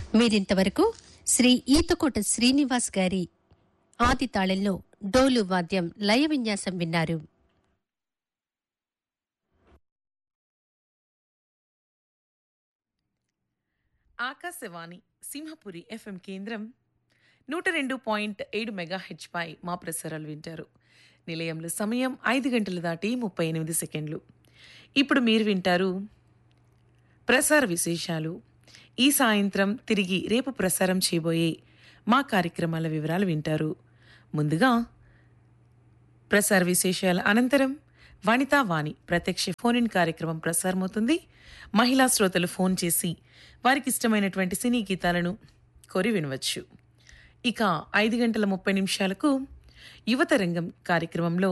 మీరింతవరకు శ్రీ ఈతకోట శ్రీనివాస్ గారి ఆది తాళంలో డోలు వాద్యం లయ విన్యాసం విన్నారు ఆకాశవాణి సింహపురి ఎఫ్ఎం కేంద్రం నూట రెండు పాయింట్ ఏడు మెగా హెచ్పై మా ప్రసారాలు వింటారు నిలయంలో సమయం ఐదు గంటలు దాటి ముప్పై ఎనిమిది సెకండ్లు ఇప్పుడు మీరు వింటారు ప్రసార విశేషాలు ఈ సాయంత్రం తిరిగి రేపు ప్రసారం చేయబోయే మా కార్యక్రమాల వివరాలు వింటారు ముందుగా ప్రసార విశేషాల అనంతరం వనితా వాణి ప్రత్యక్ష ఫోన్ ఇన్ కార్యక్రమం ప్రసారమవుతుంది మహిళా శ్రోతలు ఫోన్ చేసి వారికి ఇష్టమైనటువంటి సినీ గీతాలను కోరి వినవచ్చు ఇక ఐదు గంటల ముప్పై నిమిషాలకు యువత రంగం కార్యక్రమంలో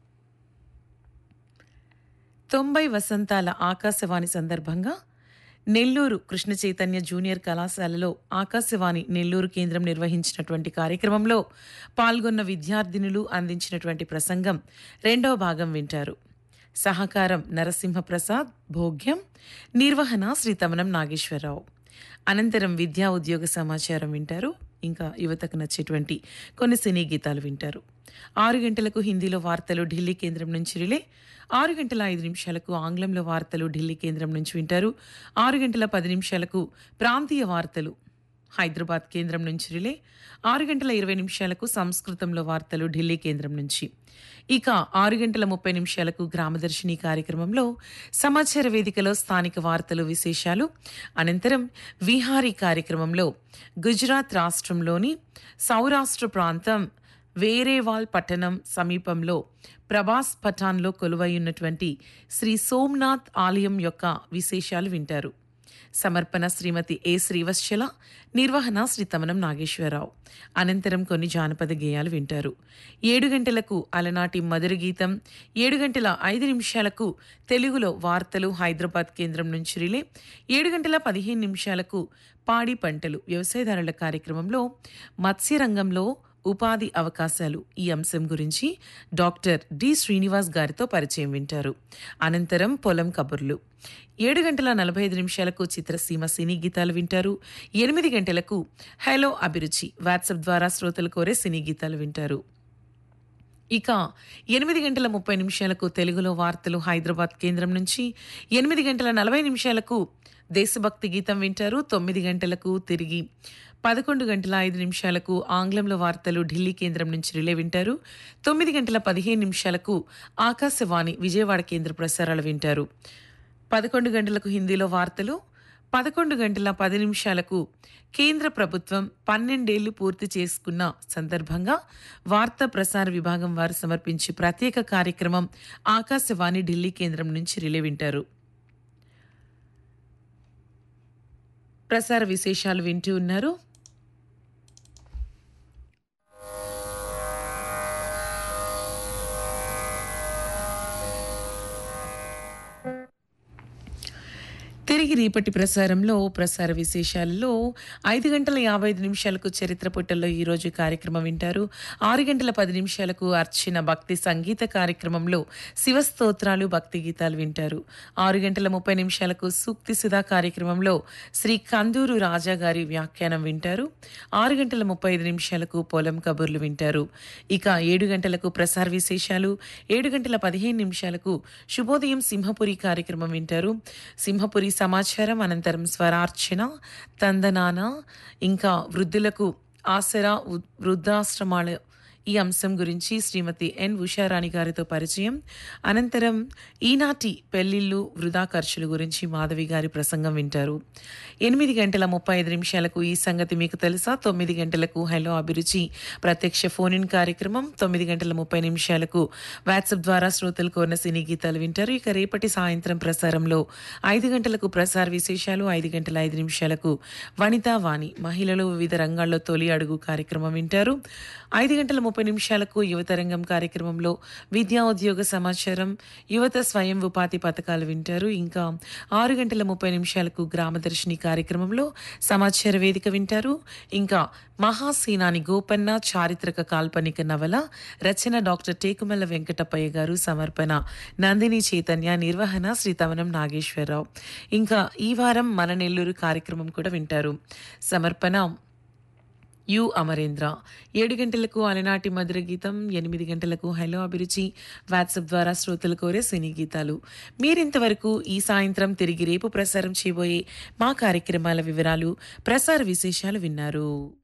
తొంభై వసంతాల ఆకాశవాణి సందర్భంగా నెల్లూరు కృష్ణ చైతన్య జూనియర్ కళాశాలలో ఆకాశవాణి నెల్లూరు కేంద్రం నిర్వహించినటువంటి కార్యక్రమంలో పాల్గొన్న విద్యార్థినులు అందించినటువంటి ప్రసంగం రెండవ భాగం వింటారు సహకారం నరసింహప్రసాద్ భోగ్యం నిర్వహణ శ్రీ తమనం నాగేశ్వరరావు అనంతరం విద్యా ఉద్యోగ సమాచారం వింటారు ఇంకా యువతకు నచ్చేటువంటి కొన్ని సినీ గీతాలు వింటారు ఆరు గంటలకు హిందీలో వార్తలు ఢిల్లీ కేంద్రం నుంచి రిలే ఆరు గంటల ఐదు నిమిషాలకు ఆంగ్లంలో వార్తలు ఢిల్లీ కేంద్రం నుంచి వింటారు ఆరు గంటల పది నిమిషాలకు ప్రాంతీయ వార్తలు హైదరాబాద్ కేంద్రం నుంచి రిలే ఆరు గంటల ఇరవై నిమిషాలకు సంస్కృతంలో వార్తలు ఢిల్లీ కేంద్రం నుంచి ఇక ఆరు గంటల ముప్పై నిమిషాలకు గ్రామదర్శిని కార్యక్రమంలో సమాచార వేదికలో స్థానిక వార్తలు విశేషాలు అనంతరం విహారీ కార్యక్రమంలో గుజరాత్ రాష్ట్రంలోని సౌరాష్ట్ర ప్రాంతం వేరేవాల్ పట్టణం సమీపంలో ప్రభాస్ పఠాన్లో కొలువై ఉన్నటువంటి శ్రీ సోమ్నాథ్ ఆలయం యొక్క విశేషాలు వింటారు సమర్పణ శ్రీమతి ఏ శ్రీవత్సల నిర్వహణ శ్రీ తమనం నాగేశ్వరరావు అనంతరం కొన్ని జానపద గేయాలు వింటారు ఏడు గంటలకు అలనాటి మధుర గీతం ఏడు గంటల ఐదు నిమిషాలకు తెలుగులో వార్తలు హైదరాబాద్ కేంద్రం నుంచి రిలే ఏడు గంటల పదిహేను నిమిషాలకు పాడి పంటలు వ్యవసాయదారుల కార్యక్రమంలో మత్స్యరంగంలో ఉపాధి అవకాశాలు ఈ అంశం గురించి డాక్టర్ డి శ్రీనివాస్ గారితో పరిచయం వింటారు అనంతరం పొలం కబుర్లు ఏడు గంటల నలభై ఐదు నిమిషాలకు చిత్రసీమ సినీ గీతాలు వింటారు ఎనిమిది గంటలకు హలో అభిరుచి వాట్సాప్ ద్వారా శ్రోతలు కోరే సినీ గీతాలు వింటారు ఇక ఎనిమిది గంటల ముప్పై నిమిషాలకు తెలుగులో వార్తలు హైదరాబాద్ కేంద్రం నుంచి ఎనిమిది గంటల నలభై నిమిషాలకు దేశభక్తి గీతం వింటారు తొమ్మిది గంటలకు తిరిగి పదకొండు గంటల ఐదు నిమిషాలకు ఆంగ్లంలో వార్తలు ఢిల్లీ కేంద్రం నుంచి రిలే వింటారు తొమ్మిది గంటల పదిహేను నిమిషాలకు ఆకాశవాణి విజయవాడ కేంద్ర ప్రసారాలు వింటారు పదకొండు గంటలకు హిందీలో వార్తలు పదకొండు గంటల పది నిమిషాలకు కేంద్ర ప్రభుత్వం పన్నెండేళ్లు పూర్తి చేసుకున్న సందర్భంగా వార్తా ప్రసార విభాగం వారు సమర్పించే ప్రత్యేక కార్యక్రమం ఆకాశవాణి ఢిల్లీ కేంద్రం నుంచి రిలే వింటారు ప్రసార విశేషాలు వింటూ ఉన్నారు తిరిగి రేపటి ప్రసారంలో ప్రసార విశేషాల్లో ఐదు గంటల యాభై ఐదు నిమిషాలకు చరిత్ర పుట్టల్లో ఈరోజు కార్యక్రమం వింటారు ఆరు గంటల పది నిమిషాలకు అర్చన భక్తి సంగీత కార్యక్రమంలో శివ స్తోత్రాలు భక్తి గీతాలు వింటారు ఆరు గంటల ముప్పై నిమిషాలకు సూక్తి సుధా కార్యక్రమంలో శ్రీ కందూరు రాజా గారి వ్యాఖ్యానం వింటారు ఆరు గంటల ముప్పై ఐదు నిమిషాలకు పొలం కబుర్లు వింటారు ఇక ఏడు గంటలకు ప్రసార విశేషాలు ఏడు గంటల పదిహేను నిమిషాలకు శుభోదయం సింహపురి కార్యక్రమం వింటారు సింహపురి సమాచారం అనంతరం స్వరార్చన తందనాన ఇంకా వృద్ధులకు ఆసరా వృ- వృద్ధాశ్రమాల ఈ అంశం గురించి శ్రీమతి ఎన్ ఉషారాణి గారితో పరిచయం అనంతరం ఈనాటి పెళ్లిళ్ళు వృధా ఖర్చుల గురించి మాధవి గారి ప్రసంగం వింటారు ఎనిమిది గంటల ముప్పై ఐదు నిమిషాలకు ఈ సంగతి మీకు తెలుసా తొమ్మిది గంటలకు హలో అభిరుచి ప్రత్యక్ష ఫోన్ ఇన్ కార్యక్రమం తొమ్మిది గంటల ముప్పై నిమిషాలకు వాట్సాప్ ద్వారా శ్రోతలు కోరిన సినీ గీతాలు వింటారు ఇక రేపటి సాయంత్రం ప్రసారంలో ఐదు గంటలకు ప్రసార విశేషాలు ఐదు గంటల ఐదు నిమిషాలకు వనితా వాణి మహిళలు వివిధ రంగాల్లో తొలి అడుగు కార్యక్రమం వింటారు ఐదు గంటల ముప్పై ముప్పై నిమిషాలకు యువతరంగం కార్యక్రమంలో విద్యా ఉద్యోగ సమాచారం యువత స్వయం ఉపాధి పథకాలు వింటారు ఇంకా ఆరు గంటల ముప్పై నిమిషాలకు గ్రామదర్శిని కార్యక్రమంలో సమాచార వేదిక వింటారు ఇంకా మహాసేనాని గోపన్న చారిత్రక కాల్పనిక నవల రచన డాక్టర్ టేకుమల్ల వెంకటప్పయ్య గారు సమర్పణ నందిని చైతన్య నిర్వహణ శ్రీ తవనం నాగేశ్వరరావు ఇంకా ఈ వారం మన నెల్లూరు కార్యక్రమం కూడా వింటారు సమర్పణ యు అమరేంద్ర ఏడు గంటలకు అలనాటి మధుర గీతం ఎనిమిది గంటలకు హలో అభిరుచి వాట్సాప్ ద్వారా శ్రోతలు కోరే సినీ గీతాలు మీరింతవరకు ఈ సాయంత్రం తిరిగి రేపు ప్రసారం చేయబోయే మా కార్యక్రమాల వివరాలు ప్రసార విశేషాలు విన్నారు